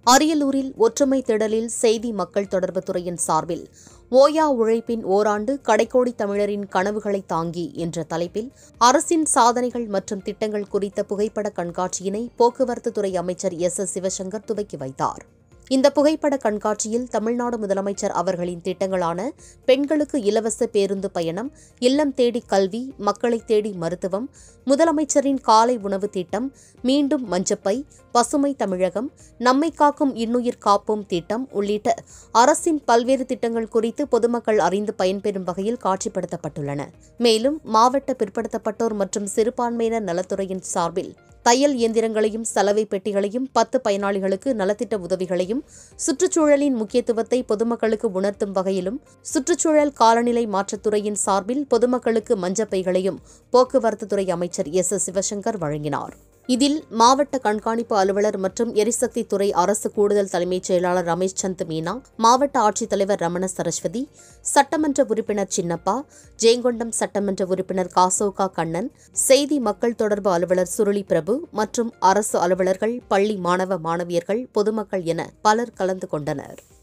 அரியலூரில் ஒற்றுமை திடலில் செய்தி மக்கள் தொடர்பு துறையின் சார்பில் ஓயா உழைப்பின் ஓராண்டு கடைக்கோடி தமிழரின் கனவுகளை தாங்கி என்ற தலைப்பில் அரசின் சாதனைகள் மற்றும் திட்டங்கள் குறித்த புகைப்பட கண்காட்சியினை போக்குவரத்து துறை அமைச்சர் எஸ் எஸ் சிவசங்கர் துவக்கி வைத்தார் இந்த புகைப்பட கண்காட்சியில் தமிழ்நாடு முதலமைச்சர் அவர்களின் திட்டங்களான பெண்களுக்கு இலவச பேருந்து பயணம் இல்லம் தேடி கல்வி மக்களை தேடி மருத்துவம் முதலமைச்சரின் காலை உணவு திட்டம் மீண்டும் மஞ்சப்பை பசுமை தமிழகம் நம்மை காக்கும் இன்னுயிர் காப்போம் திட்டம் உள்ளிட்ட அரசின் பல்வேறு திட்டங்கள் குறித்து பொதுமக்கள் அறிந்து பயன்பெறும் வகையில் காட்சிப்படுத்தப்பட்டுள்ளன மேலும் மாவட்ட பிற்படுத்தப்பட்டோர் மற்றும் சிறுபான்மையினர் நலத்துறையின் சார்பில் தையல் இயந்திரங்களையும் சலவை பெட்டிகளையும் பத்து பயனாளிகளுக்கு நலத்திட்ட உதவிகளையும் சுற்றுச்சூழலின் முக்கியத்துவத்தை பொதுமக்களுக்கு உணர்த்தும் வகையிலும் சுற்றுச்சூழல் காலநிலை மாற்றத்துறையின் சார்பில் பொதுமக்களுக்கு மஞ்சப்பைகளையும் போக்குவரத்து துறை அமைச்சர் எஸ் எஸ் சிவசங்கர் வழங்கினார் இதில் மாவட்ட கண்காணிப்பு அலுவலர் மற்றும் எரிசக்தி துறை அரசு கூடுதல் தலைமைச் செயலாளர் ரமேஷ் சந்த் மீனா மாவட்ட ஆட்சித்தலைவர் ரமண சரஸ்வதி சட்டமன்ற உறுப்பினர் சின்னப்பா ஜெயங்கொண்டம் சட்டமன்ற உறுப்பினர் காசோகா கண்ணன் செய்தி மக்கள் தொடர்பு அலுவலர் சுருளி பிரபு மற்றும் அரசு அலுவலர்கள் பள்ளி மாணவ மாணவியர்கள் பொதுமக்கள் என பலர் கலந்து கொண்டனர்